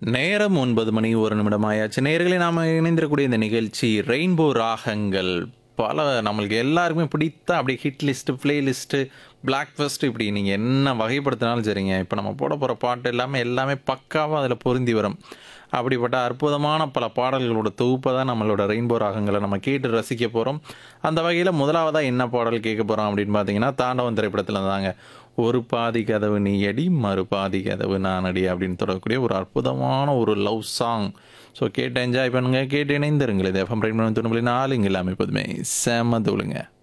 நேரம் ஒன்பது மணி ஒரு நிமிடம் ஆயாச்சு நேர்களை நாம் இணைந்திருக்கக்கூடிய இந்த நிகழ்ச்சி ரெயின்போ ராகங்கள் பல நம்மளுக்கு எல்லாருக்குமே பிடித்த அப்படியே hit list play list block first இப்படி நீங்கள் என்ன வகைப்படுத்தினாலும் சரிங்க இப்போ நம்ம போட போகிற பாட்டு எல்லாமே எல்லாமே பக்காவாக அதில் பொருந்தி வரும் அப்படிப்பட்ட அற்புதமான பல பாடல்களோட தொகுப்பை தான் நம்மளோட ரெயின்போ ராகங்களை நம்ம கேட்டு ரசிக்க போகிறோம் அந்த வகையில் முதலாவதாக என்ன பாடல் கேட்க போகிறோம் அப்படின்னு பார்த்தீங்கன்னா தாண்டவன் திரைப்படத்தில் தாங்க ஒரு பாதி கதவு நீ அடி மறு பாதி கதவு நான் அடி அப்படின்னு தொடரக்கூடிய ஒரு அற்புதமான ஒரு லவ் சாங் ஸோ கேட்டு என்ஜாய் பண்ணுங்கள் கேட்டு இணைந்திருங்கள் இது எஃப்எம் ரெண்டு தொண்ணூறு நாலு இங்கே எல்லாமே எப்போதுமே செம தூளுங்க